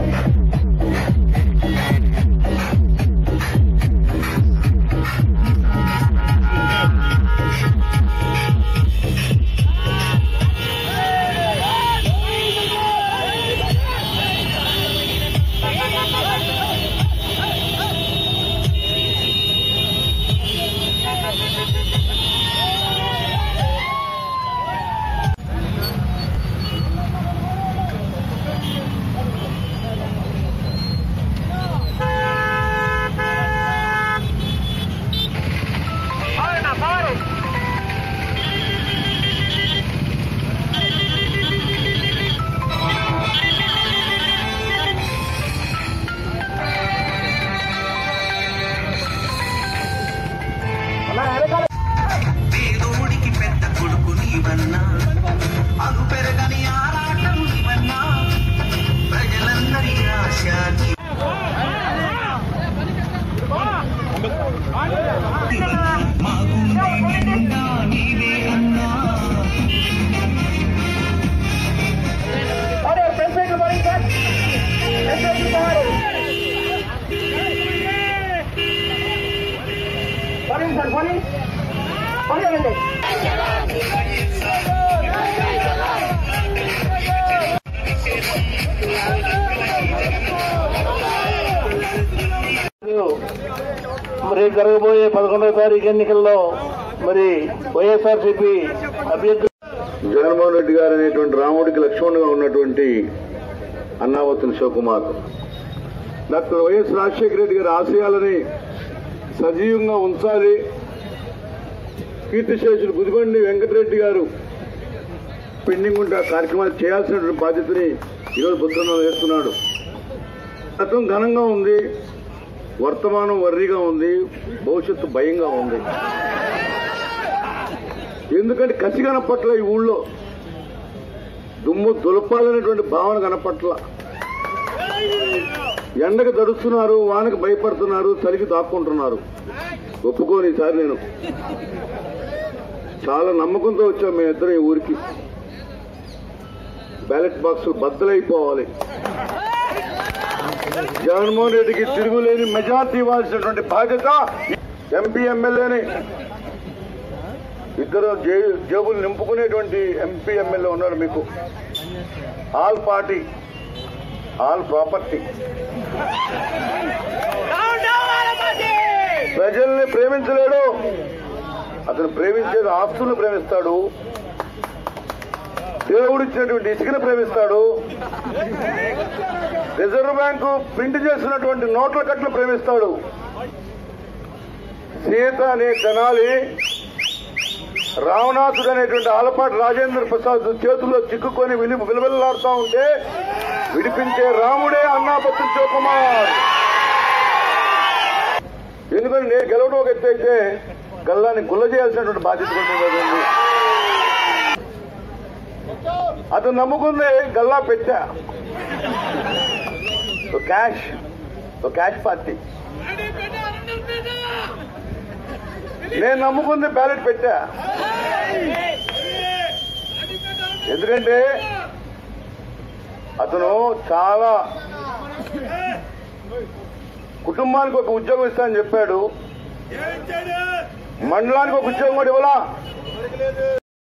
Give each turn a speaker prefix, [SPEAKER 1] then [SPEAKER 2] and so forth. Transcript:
[SPEAKER 1] పేదోడికి పెద్ద కొడుకు నీవన్నా అగు పెరగని ఆరాటం నీవన్నా ప్రజలందరి ఆశ నీ- మా గుండె నిండా నీవే అన్నా
[SPEAKER 2] మరి జరగబోయే పదకొండవ తారీఖు ఎన్నికల్లో మరి వైఎస్ఆర్సీపీ అభ్యర్థి
[SPEAKER 3] జగన్మోహన్ రెడ్డి గారు అనేటువంటి రాముడికి లక్ష్మణుగా ఉన్నటువంటి అన్నావతుని శివకుమార్ డాక్టర్ వైఎస్ రాజశేఖర రెడ్డి గారి ఆశయాలని సజీవంగా ఉంచాలి కీర్తిశేషులు గుదిబండి వెంకటరెడ్డి గారు పెండింగ్ ఉంటే ఆ కార్యక్రమాలు చేయాల్సినటువంటి బాధ్యతని ఈరోజు బుద్ధంలో వేస్తున్నాడు గతం ఘనంగా ఉంది వర్తమానం వర్రీగా ఉంది భవిష్యత్తు భయంగా ఉంది ఎందుకంటే కసి కనపట్ల ఈ ఊళ్ళో దుమ్ము దులపాలనేటువంటి భావన కనపట్ల ఎండకు తడుస్తున్నారు వానకు భయపడుతున్నారు చలికి దాక్కుంటున్నారు ఒప్పుకోని ఈసారి నేను చాలా నమ్మకంతో వచ్చాం మేమిద్దరం ఈ ఊరికి బ్యాలెట్ బాక్సులు బద్దలైపోవాలి జగన్మోహన్ రెడ్డికి తిరుగులేని మెజార్టీ ఇవ్వాల్సినటువంటి బాధ్యత ఎంపీ ఎమ్మెల్యేని ఇద్దరు జే- జేబులు నింపుకునేటువంటి ఎంపీ ఎమ్మెల్యే ఉన్నాడు మీకు ఆల్ పార్టీ ఆల్ ప్రాపర్టీ ప్రజల్ని ప్రేమించలేడు అతను ప్రేమించేది ఆస్తులను ప్రేమిస్తాడు దేవుడిచ్చినటువంటి ఇసుకను ప్రేమిస్తాడు రిజర్వ్ బ్యాంకు ప్రింట్ చేసినటువంటి నోట్ల కట్లు ప్రేమిస్తాడు సీత అనే జనాలి రావణాసుడు అనేటువంటి ఆలపాటి రాజేంద్ర ప్రసాద్ చేతుల్లో చిక్కుకొని విలు విలువెల్లాడుతూ ఉంటే విడిపించే రాముడే అన్నాపత్రి శివకుమార్ ఎందుకంటే నేను గెలవడం ఒక ఎత్తు అయితే గల్లాన్ని గుల్ల చేయాల్సినటువంటి బాధ్యత కూడా మీ మీద ఉంది అతను నమ్ముకుంది గల్లా పెట్టా ఒక క్యాష్ ఒక క్యాష్ పార్టీ నేను నమ్ముకుంది బ్యాలెట్ పెట్టా ఎందుకంటే అతను చాలా కుటుంబానికి ఒక ఉద్యోగం ఇస్తానని చెప్పాడు మండలానికి ఒక ఉద్యోగం కూడా ఇవ్వలా